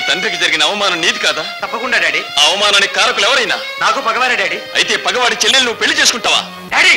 తండ్రికి జరిగిన అవమానం నీది కాదా తప్పకుండా డాడీ ఆ అవమానానికి కారకులు ఎవరైనా నాకు పగవారే డాడీ అయితే పగవాడి చెల్లెలు నువ్వు పెళ్లి చేసుకుంటావా డాడీ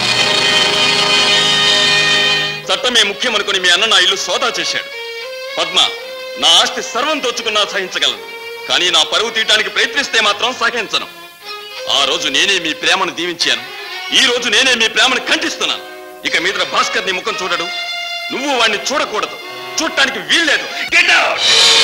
చట్టమే ముఖ్యం అనుకుని మీ అన్న నా ఇల్లు సోదా చేశాడు పద్మ నా ఆస్తి సర్వం దోచుకున్నా సహించగలను కానీ నా పరువు తీయటానికి ప్రయత్నిస్తే మాత్రం సహించను ఆ రోజు నేనే మీ ప్రేమను దీవించాను ఈ రోజు నేనే మీ ప్రేమను ఖండిస్తున్నాను ఇక మీద భాస్కర్ నీ ముఖం చూడడు నువ్వు వాడిని చూడకూడదు చూడటానికి వీల్లేదు Get out!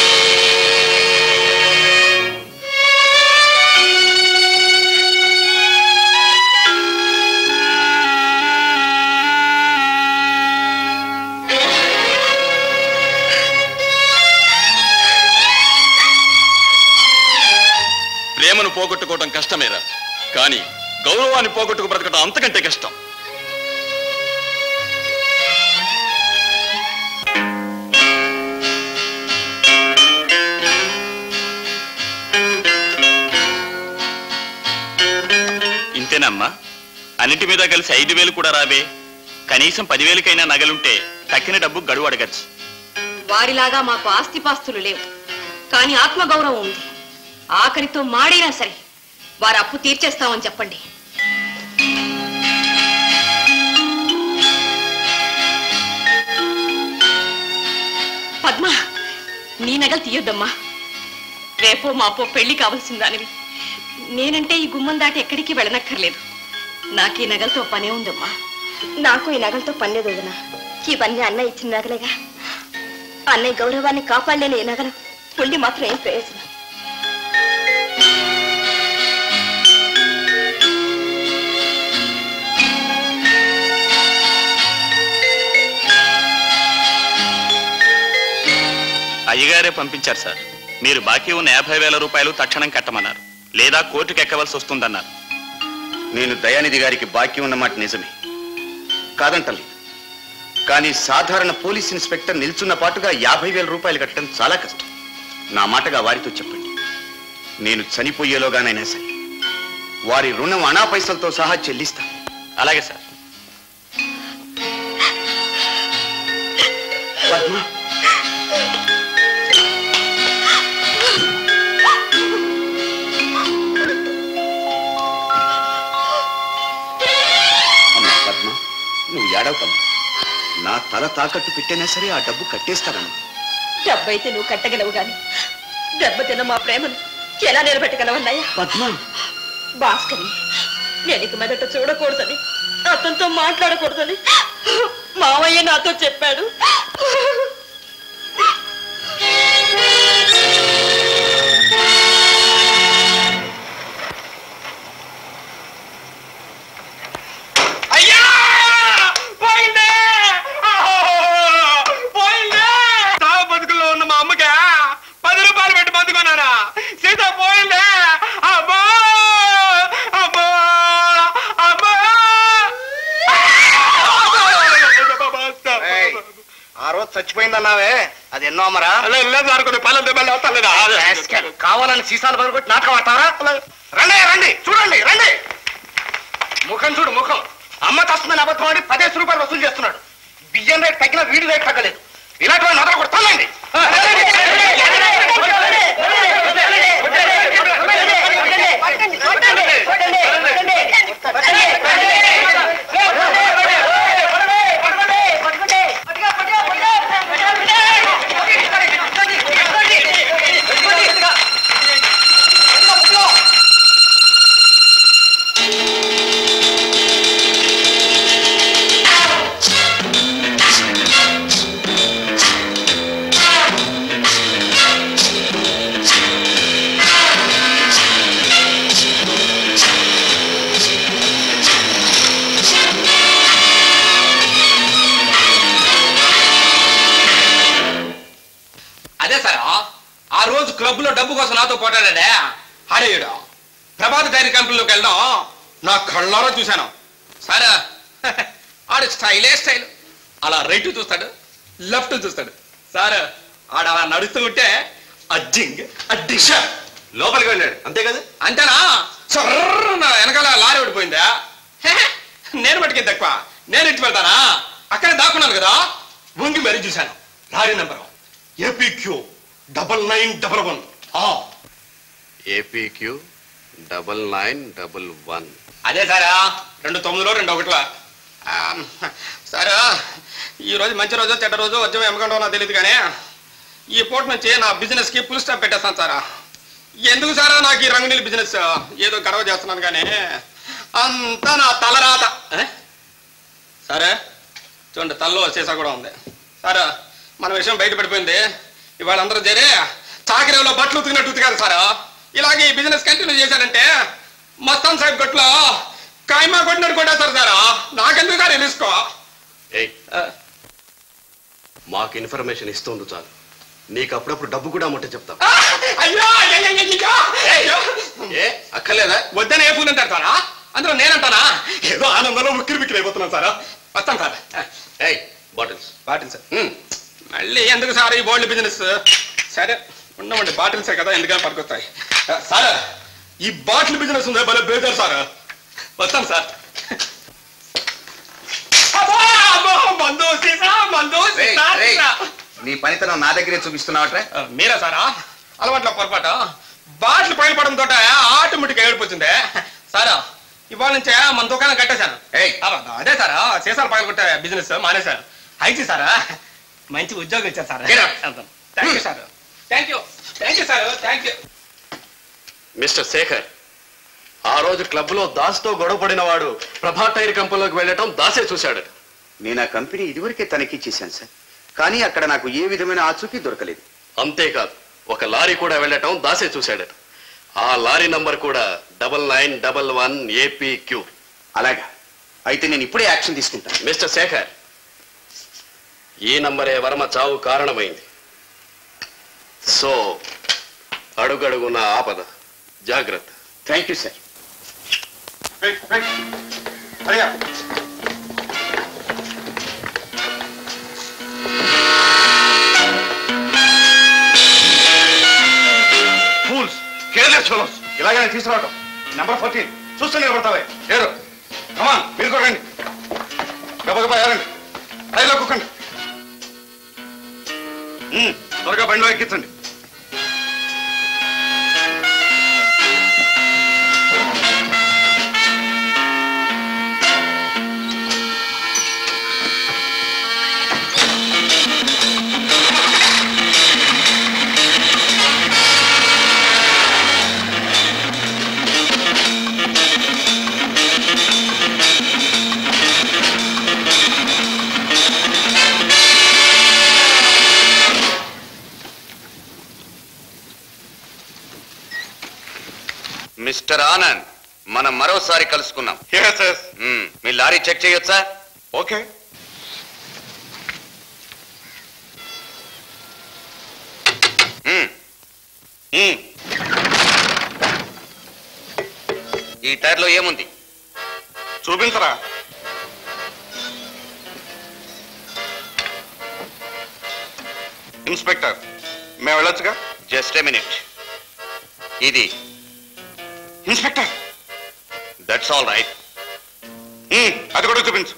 ప్రేమను పోగొట్టుకోవడం కష్టమేరా కానీ గౌరవాన్ని పోగొట్టుకు బ్రతకడం అంతకంటే కష్టం ఇంతేనమ్మా అన్నిటి మీద కలిసి ఐదు వేలు కూడా రావే కనీసం పదివేలకైనా నగలుంటే తక్కిన డబ్బు గడువు అడగచ్చు వారిలాగా మాకు ఆస్తిపాస్తులు లేవు కానీ ఆత్మగౌరవం ఉంది ఆఖరితో మాడైనా సరే వారి అప్పు తీర్చేస్తామని చెప్పండి పద్మ నీ నగలు తీయొద్దమ్మా రేపో మాపో పెళ్లి కావాల్సిందానివి నేనంటే ఈ గుమ్మం దాటి ఎక్కడికి వెళ్ళనక్కర్లేదు నాకు ఈ నగలతో పనే ఉందమ్మా నాకు ఈ నగలతో పనిలేదు వదినా ఇవన్నీ అన్నయ్య ఇచ్చిన నగలేగా అన్నయ్య గౌరవాన్ని కాపాడలేని ఈ నగలు ఉండి మాత్రం ఏం ప్రయోజనం అయ్యగారే పంపించారు సార్ మీరు బాకీ ఉన్న యాభై వేల రూపాయలు తక్షణం కట్టమన్నారు లేదా కోర్టుకు ఎక్కవలసి వస్తుందన్నారు నేను దయానిధి గారికి బాకీ ఉన్నమాట నిజమే కాదంటలేదు కానీ సాధారణ పోలీస్ ఇన్స్పెక్టర్ నిల్చున్న పాటుగా యాభై వేల రూపాయలు కట్టడం చాలా కష్టం నా మాటగా వారితో చెప్పండి నేను చనిపోయేలోగానైనా సరే వారి రుణం అనా పైసలతో సహా చెల్లిస్తాను అలాగే సార్ పద్మ అమ్మా పద్మ నువ్వు ఏడవకమ్మా నా తల తాకట్టు పెట్టైనా సరే ఆ డబ్బు కట్టేస్తానమ్మా డబ్బైతే నువ్వు కట్టగలవు గాని దెబ్బతిన్న మా ప్రేమను ఎలా నిలబెట్టగలవన్నయ్య పద్మ భాస్కరి నేను ఇక మెదట చూడకూడదని అతనితో మాట్లాడకూడదని మావయ్య నాతో చెప్పాడు అయ్యా పోయిందే పోయిందే తాగు బతుకుల్లో ఉన్న మా అమ్మకి పది రూపాయలు పెట్టి బతుకున్నానా సీత పోయిందే అబ్బా అబ్బా అబ్బా ఆ రోజు చచ్చిపోయిందన్నావే అది ఎన్నో అమ్మరా లేదు అనుకుని పల్లె దెబ్బలు వస్తలేదా కావాలని సీసాలు పగలగొట్టి నాటకం ఆడతారా రండి రండి చూడండి రండి ముఖం చూడు ముఖం అమ్మ తస్తుందని అబద్ధం ఆడి పదేసి రూపాయలు వసూలు చేస్తున్నాడు బియ్యం రేట్ తగ్గిన వీడి రేట్ తగ్గలేదు ఇలాంటి వాడిని నదర కొడతానండి అదే సార్ ఆ రోజు క్లబ్ లో డబ్బు కోసం నాతో పోటాడే హరేయుడు ప్రభాత డైరీ కంపెనీలోకి వెళ్ళడం నా కళ్ళారా చూశాను సార్ ఆడు స్టైలే స్టైల్ అలా రైట్ చూస్తాడు లెఫ్ట్ చూస్తాడు సార్ ఆడ అలా నడుస్తూ ఉంటే అజ్జింగ్ అడ్డింగ్ లోపలికి వెళ్ళాడు అంతే కదా అంతేనా చర్రన వెనకాల లారీ ఓడిపోయిందా హే, నేను పట్టుకే తక్కువ నేను ఇటు వెళ్తానా అక్కడే దాక్కున్నాను కదా వంగి మరీ చూశాను lorry number A P Q double nine double one A P Q double nine double one అదే సారా రెండు తొమ్మిదిలో రెండు ఒకటిలో ఆ, సారా ఈ రోజు మంచి రోజు చెడ్డ రోజు వచ్చే ఎమ్మకండో నాకు తెలియదు కానీ ఈ పూట నుంచి నా బిజినెస్ కి ఫుల్ స్టాప్ పెట్టేస్తాను సారా ఎందుకు సారా నాకు ఈ రంగునీళ్ళ బిజినెస్ ఏదో గడవ చేస్తున్నాను కానీ అంతా నా తలరాత ఏ? సరే చూడండి తల్లో సీసా కూడా ఉంది సరే మన విషయం బయటపడిపోయింది ఇవాళ అందరూ చేరి చాకరీలో బట్టలు ఉతికినట్టు ఉతికారు సారా ఇలాగే ఈ బిజినెస్ కంటిన్యూ చేశారంటే మస్తాన్ సాహిబ్ గట్లో కాయమా కొట్టినట్టు కొట్టేస్తారు సారా నాకెందుకు సార్ రిస్క్ ఏయ్ మాకు ఇన్ఫర్మేషన్ ఇస్తుంది చాలు నీకు అప్పుడప్పుడు డబ్బు కూడా ముట్ట చెప్తాం అయ్యో అయ్యో, అయ్యో, అయ్యో, అయ్యో. ఏ అక్కర్లేదా వద్దని ఏ పూలు అంటారు సారా అందులో నేనంటానా ఏదో ఆనందంలో ఉక్కిరి బిక్కిరి అయిపోతున్నాను సారా వస్తాను సార్ ఏయ్ బాటిల్స్ బాటిల్ సార్ మళ్ళీ ఎందుకు సార్ ఈ బోల్డ్ బిజినెస్ సరే ఉండమండి బాటిల్సే కదా ఎందుకని పనికొస్తాయి సార్ ఈ బాటిల్ బిజినెస్ ఉందే భలే బేజారు సార్ వస్తాను సార్ అబ్బా, అబ్బా, మందు సీసా, మందు సీసా, సీసా. నీ పనితనం నా దగ్గరే చూపిస్తున్నావట్రా ఆ, మీరా సారా అలవాట్ల పొరపాటు బాటిల్ పైన పడడం తోట ఆటోమేటిక్ ఏడిపోతుంది సారా ఇవాళ నుంచే మన దుకాణం కట్టేశాను ఏయ్. అబ్బా, అదే సారా సీసాలు పగల కొట్టే బిజినెస్ మానేశాను అయితే సారా మంచి ఉద్యోగం ఇచ్చారు sir Get out. Thank you sir thank you thank you sir thank you mister Shekhar ఆ రోజు క్లబ్లో దాస్తో గొడవపడిన వాడు ప్రభా టైర్ కంపెనీలోకి వెళ్ళటం దాసే చూశాడు నేను ఆ కంపెనీ ఇదివరకే తనిఖీ చేశాను సార్ కానీ అక్కడ నాకు ఏ విధమైన ఆచూకీ దొరకలేదు అంతేకాదు ఒక లారీ కూడా వెళ్ళటం దాసే చూశాడట ఆ లారీ నంబర్ కూడా double nine double one A P Q అయితే నేను ఇప్పుడే యాక్షన్ తీసుకుంటాను మిస్టర్ శేఖర్ ఈ నంబరే వర్మ చావు కారణమైంది సో అడుగడుగున ఆపద జాగ్రత్త థ్యాంక్ యూ సార్ అయ్యా ఫూల్స్ కేర్లెస్ ఫెలోస్ ఇలాగే తీసుకురావటం నెంబర్ ఫోర్టీన్ చూస్తూ నిలబడతావే ఏరు కమాన్ మీరు కూడా రండి గబగబా ఏరండి రైల్లో కుక్కండి ఉమ్, త్వరగా బండిలో ఎక్కించండి మిస్టర్ ఆనంద్ మనం మరోసారి కలుసుకున్నాం ఎస్ ఎస్ మ్మ్. మీ లారీ చెక్ చేయొచ్చా ఓకే మ్మ్. ఉమ్, ఈ టైర్లో ఏముంది చూపించరా ఇన్స్పెక్టర్ మేము వెళ్ళొచ్చుగా జస్ట్ ఎ మినిట్ ఇది inspector that's all right um, అది కూడా చూపించు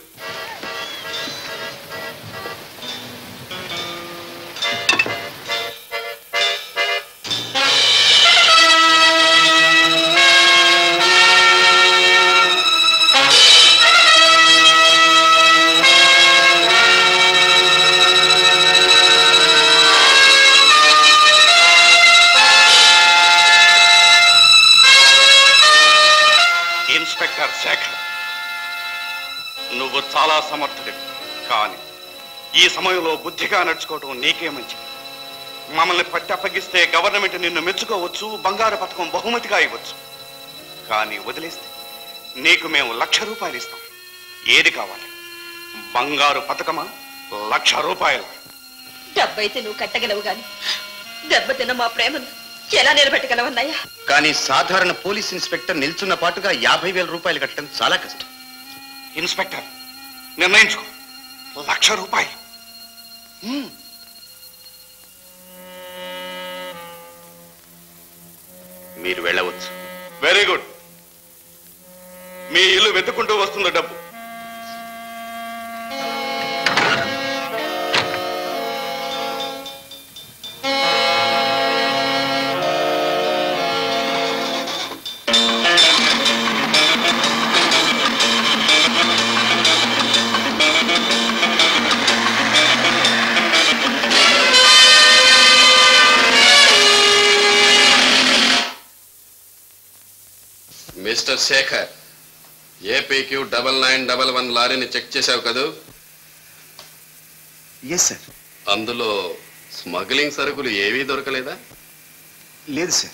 ఇన్స్పెక్టర్ శేఖర్ నువ్వు చాలా సమర్థుడివి కానీ ఈ సమయంలో బుద్ధిగా నడుచుకోవటం నీకే మంచిది మమ్మల్ని పట్టి అప్పగిస్తే గవర్నమెంట్ నిన్ను మెచ్చుకోవచ్చు బంగారు పథకం బహుమతిగా ఇవ్వచ్చు కానీ వదిలేస్తే నీకు మేము లక్ష రూపాయలు ఇస్తాం ఏది కావాలి బంగారు పథకమా లక్ష రూపాయలు డబ్బైతే నువ్వు కట్టగలవు గాని దెబ్బతిన్న మా ప్రేమను ఎలా నిలబెట్టగలవన్నయ్యా కానీ సాధారణ పోలీస్ ఇన్స్పెక్టర్ నిల్చున్న పాటుగా యాభై వేల రూపాయలు కట్టడం చాలా కష్టం ఇన్స్పెక్టర్ నిర్ణయించుకో లక్ష రూపాయలు హ్మ్. మీరు వెళ్ళవచ్చు వెరీ గుడ్ మీ ఇల్లు వెతుకుంటూ వస్తుంది డబ్బు mister Shekhar APQ double nine double one లారీని చెక్ చేశావు కదూ ఎస్ సార్ అందులో స్మగ్లింగ్ సరుకులు ఏవీ దొరకలేదా లేదు సార్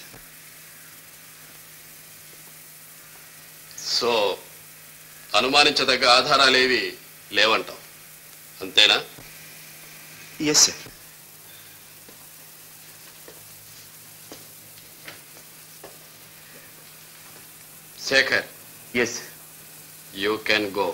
సో అనుమానించదగ్గ ఆధారాలేవి లేవంటాం అంతేనా yes sir Shekhar yes you can go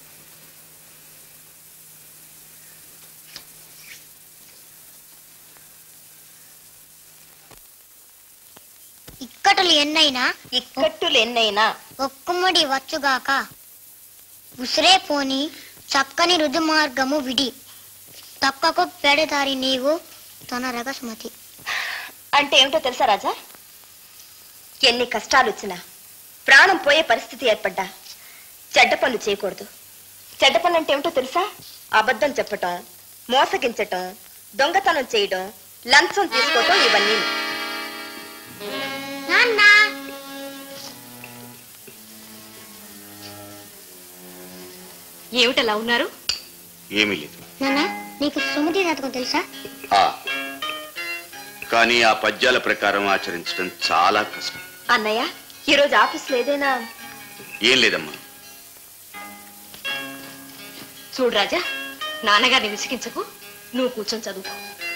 ఇక్కటలు ఎన్నైనా ఇక్కట్టులు ఎన్నైనా ఒక్కుముడి వచ్చుగాక ఉసిరే పోని చక్కని రుజు మార్గము విడి తక్కకు పెడదారి నీవు తన రగస్మతి అంటే ఏమిటో తెలుసా రాజా ఎన్ని కష్టాలు వచ్చినా ప్రాణం పోయే పరిస్థితి ఏర్పడ్డా చెడ్డ పనులు చేయకూడదు చెడ్డ పనులు అంటే ఏమిటో తెలుసా అబద్ధం చెప్పటం మోసగించటం దొంగతనం చేయడం లంచం తీసుకోవటం ఇవన్నీ నాన్న ఏమిటలా ఉన్నారు ఏమీ లేదు నాన్న నీకు సుమతి జాతకం తెలుసా ఆ. కానీ ఆ పద్యాల ప్రకారం ఆచరించడం చాలా కష్టం అన్నయ్య ఈరోజు ఆఫీస్లో ఏదైనా ఏం లేదమ్మా చూడు రాజా నాన్నగారిని విసిగించకు నువ్వు కూర్చొని చదువుకో